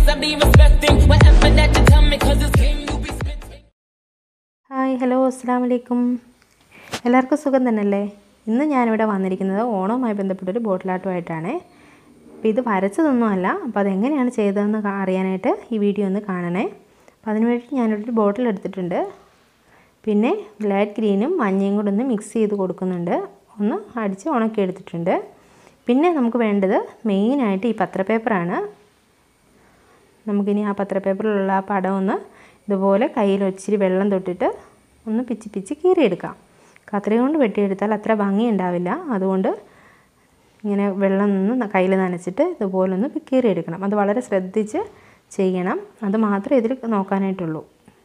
I be respecting whatever that you tell me, cause this game you be spitting. Hi hello അസ്സാം വലൈക്കും എല്ലാവർക്കും സുഖം തന്നെയല്ലേ ഇന്ന് ഞാനിവിടെ വന്നിരിക്കുന്നത് ഓണവുമായി ബന്ധപ്പെട്ടൊരു ബോട്ടിലാട്ടമായിട്ടാണ് അപ്പോൾ ഇത് വരച്ചതൊന്നുമല്ല അപ്പോൾ അതെങ്ങനെയാണ് ചെയ്തതെന്ന് കാ- അറിയാനായിട്ട് ഈ വീഡിയോ ഒന്ന് കാണണേ അപ്പോൾ അതിന് വേണ്ടി ഞാനൊരു ബോട്ടിൽ എടുത്തിട്ടുണ്ട് പിന്നെ ലൈറ്റ് ഗ്രീനും മഞ്ഞയും കൂടെ ഒന്ന് മിക്സ് ചെയ്ത് കൊടുക്കുന്നുണ്ട് ഒന്ന് അടിച്ച് ഉണക്കി എടുത്തിട്ടുണ്ട് പിന്നെ നമുക്ക് വേണ്ടത് മെയിനായിട്ട് ഈ പത്രപ്പേപ്പറാണ് നമുക്കിനി ആ പത്രപ്പേപ്പറിലുള്ള ആ പടം ഒന്ന് ഇതുപോലെ കയ്യിൽ ഒച്ചിരി വെള്ളം തൊട്ടിട്ട് ഒന്ന് പിച്ചി പിച്ചി കീറിയെടുക്കാം കത്രിക കൊണ്ട് വെട്ടിയെടുത്താൽ അത്ര ഭംഗി ഉണ്ടാവില്ല അതുകൊണ്ട് ഇങ്ങനെ വെള്ളം നിന്ന് കയ്യിൽ നനച്ചിട്ട് ഇതുപോലെ ഒന്ന് കീറിയെടുക്കണം അത് വളരെ ശ്രദ്ധിച്ച് ചെയ്യണം അത് മാത്രമേ ഇതിൽ നോക്കാനായിട്ടുള്ളൂ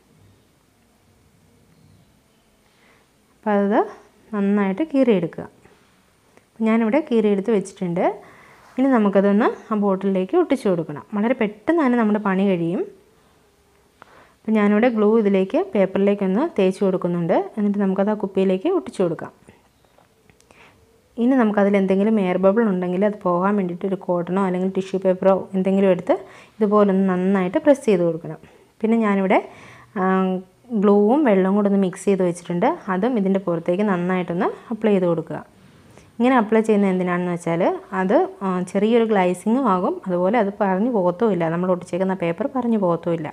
അപ്പോൾ അത് നന്നായിട്ട് കീറിയെടുക്കുക ഞാനിവിടെ കീറിയെടുത്ത് വെച്ചിട്ടുണ്ട് ഇനി നമുക്കതൊന്ന് ആ ബോട്ടിലേക്ക് ഒട്ടിച്ചു കൊടുക്കണം വളരെ പെട്ടെന്ന് തന്നെ നമ്മുടെ പണി കഴിയും അപ്പോൾ ഞാനിവിടെ ഗ്ലൂ ഇതിലേക്ക് പേപ്പറിലേക്കൊന്ന് തേച്ച് കൊടുക്കുന്നുണ്ട് എന്നിട്ട് നമുക്കത് ആ കുപ്പിയിലേക്ക് ഒട്ടിച്ചു കൊടുക്കാം ഇനി നമുക്കതിൽ എന്തെങ്കിലും എയർ ബബിൾ ഉണ്ടെങ്കിൽ അത് പോകാൻ വേണ്ടിയിട്ട് ഒരു കോട്ടണോ അല്ലെങ്കിൽ ടിഷ്യൂ പേപ്പറോ എന്തെങ്കിലും എടുത്ത് ഇതുപോലൊന്ന് നന്നായിട്ട് പ്രസ് ചെയ്ത് കൊടുക്കണം പിന്നെ ഞാനിവിടെ ഗ്ലൂവും വെള്ളവും കൂടെ ഒന്ന് മിക്സ് ചെയ്ത് വെച്ചിട്ടുണ്ട് അതും ഇതിൻ്റെ പുറത്തേക്ക് നന്നായിട്ടൊന്ന് അപ്ലൈ ചെയ്ത് കൊടുക്കുക ഇങ്ങനെ അപ്ലൈ ചെയ്യുന്നത് എന്തിനാണെന്ന് വെച്ചാൽ അത് ആ, ചെറിയൊരു ഗ്ലൈസിങ്ങും ആകും അതുപോലെ അത് പറഞ്ഞു പോകത്തുമില്ല നമ്മൾ ഒട്ടിച്ചേക്കുന്ന പേപ്പർ പറഞ്ഞു പോകത്തുമില്ല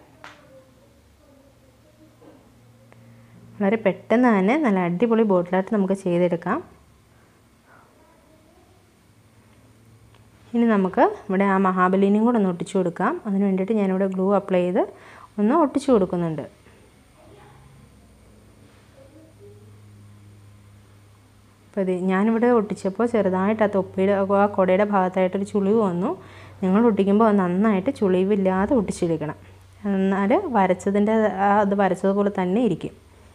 വളരെ പെട്ടെന്ന് തന്നെ നല്ല അടിപൊളി ബോട്ടിലായിട്ട് നമുക്ക് ചെയ്തെടുക്കാം ഇനി നമുക്ക് ഇവിടെ ആ മഹാബലിനെയും കൂടെ ഒന്ന് ഒട്ടിച്ചു കൊടുക്കാം അതിന് വേണ്ടിയിട്ട് ഞാനിവിടെ ഗ്ലൂ അപ്ലൈ ചെയ്ത് ഒന്ന് ഒട്ടിച്ചു കൊടുക്കുന്നുണ്ട് അപ്പോൾ ഇത് ഞാനിവിടെ ഒട്ടിച്ചപ്പോൾ ചെറുതായിട്ട് ആ തൊപ്പിയുടെ ആ കുടയുടെ ഭാഗത്തായിട്ടൊരു ചുളിവ് വന്നു നിങ്ങൾ ഒട്ടിക്കുമ്പോൾ അത് നന്നായിട്ട് ചുളിവില്ലാതെ ഒട്ടിച്ചെടുക്കണം എന്നാൽ വരച്ചതിൻ്റെ ആ അത് വരച്ചതുപോലെ തന്നെ ഇരിക്കും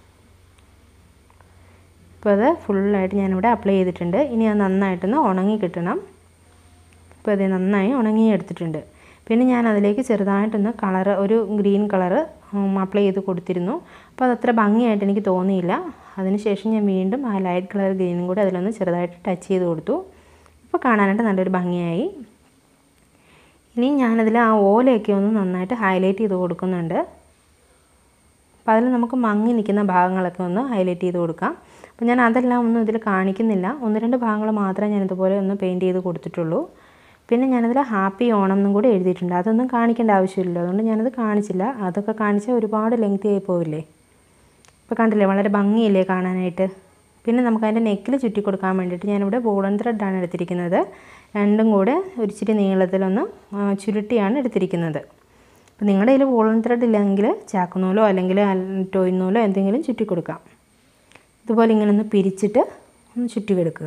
അപ്പോൾ അത് ഫുള്ളായിട്ട് ഞാനിവിടെ അപ്ലൈ ചെയ്തിട്ടുണ്ട് ഇനി അത് നന്നായിട്ടൊന്ന് ഉണങ്ങി കിട്ടണം ഇപ്പോൾ അത് നന്നായി ഉണങ്ങി എടുത്തിട്ടുണ്ട് പിന്നെ ഞാൻ അതിലേക്ക് ചെറുതായിട്ടൊന്ന് കളറ് ഒരു ഗ്രീൻ കളറ് അപ്ലൈ ചെയ്ത് കൊടുത്തിരുന്നു അപ്പോൾ അതത്ര ഭംഗിയായിട്ട് എനിക്ക് തോന്നിയില്ല അതിനുശേഷം ഞാൻ വീണ്ടും ആ ലൈറ്റ് കളർ ഗ്രീനും കൂടി അതിലൊന്ന് ചെറുതായിട്ട് ടച്ച് ചെയ്ത് കൊടുത്തു ഇപ്പോൾ കാണാനായിട്ട് നല്ലൊരു ഭംഗിയായി ഇനി ഞാനതിൽ ആ ഓലയൊക്കെ ഒന്ന് നന്നായിട്ട് ഹൈലൈറ്റ് ചെയ്ത് കൊടുക്കുന്നുണ്ട് അപ്പോൾ അതിൽ നമുക്ക് മങ്ങി നിൽക്കുന്ന ഭാഗങ്ങളൊക്കെ ഒന്ന് ഹൈലൈറ്റ് ചെയ്ത് കൊടുക്കാം അപ്പോൾ ഞാൻ അതെല്ലാം ഒന്നും ഇതിൽ കാണിക്കുന്നില്ല ഒന്ന് രണ്ട് ഭാഗങ്ങൾ മാത്രമേ ഞാൻ ഇതുപോലെ ഒന്ന് പെയിൻറ്റ് ചെയ്ത് കൊടുത്തിട്ടുള്ളൂ പിന്നെ ഞാനതിൽ ഹാപ്പി ഓണം എന്നും കൂടി എഴുതിയിട്ടുണ്ട് അതൊന്നും കാണിക്കേണ്ട ആവശ്യമില്ലല്ലോ അതുകൊണ്ട് ഞാനത് കാണിച്ചില്ല അതൊക്കെ കാണിച്ചാൽ ഒരുപാട് ലെങ്തി ആയി പോവില്ലേ ഇപ്പോൾ കണ്ടില്ലേ വളരെ ഭംഗിയില്ലേ കാണാനായിട്ട് പിന്നെ നമുക്ക് അതിൻ്റെ നെക്കിൽ ചുറ്റി കൊടുക്കാൻ വേണ്ടിയിട്ട് ഞാനിവിടെ വൂളൻ ത്രെഡാണ് എടുത്തിരിക്കുന്നത് രണ്ടും കൂടെ ഒരിച്ചിരി നീളത്തിലൊന്ന് ആ, ചുരുട്ടിയാണ് എടുത്തിരിക്കുന്നത് അപ്പോൾ നിങ്ങളുടെ കയ്യിൽ വൂളൻ ത്രെഡ് ഇല്ലെങ്കിൽ ചാക്കുനൂലോ അല്ലെങ്കിൽ ടോയ് നൂലോ എന്തെങ്കിലും ചുറ്റി കൊടുക്കാം ഇതുപോലെ ഇങ്ങനെ ഒന്ന് പിരിച്ചിട്ട് ഒന്ന് ചുറ്റി കൊടുക്കുക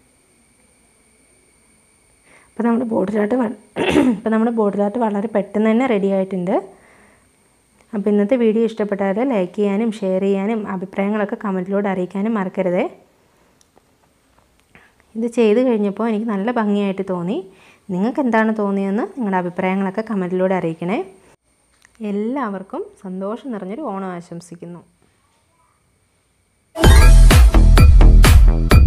അപ്പോൾ നമ്മുടെ ബോട്ടിലാട്ട് ഇപ്പോൾ നമ്മുടെ ബോട്ടിലാട്ട് വളരെ പെട്ടെന്ന് തന്നെ റെഡി ആയിട്ടുണ്ട് അപ്പോൾ ഇന്നത്തെ വീഡിയോ ഇഷ്ടപ്പെട്ടാൽ ലൈക്ക് ചെയ്യാനും ഷെയർ ചെയ്യാനും അഭിപ്രായങ്ങളൊക്കെ കമൻറ്റിലൂടെ അറിയിക്കാനും മറക്കരുതേ ഇത് ചെയ്ത് കഴിഞ്ഞപ്പോൾ എനിക്ക് നല്ല ഭംഗിയായിട്ട് തോന്നി നിങ്ങൾക്ക് എന്താണ് തോന്നിയതെന്ന് നിങ്ങളുടെ അഭിപ്രായങ്ങളൊക്കെ കമൻറ്റിലൂടെ അറിയിക്കണേ എല്ലാവർക്കും സന്തോഷം നിറഞ്ഞൊരു ഓണം ആശംസിക്കുന്നു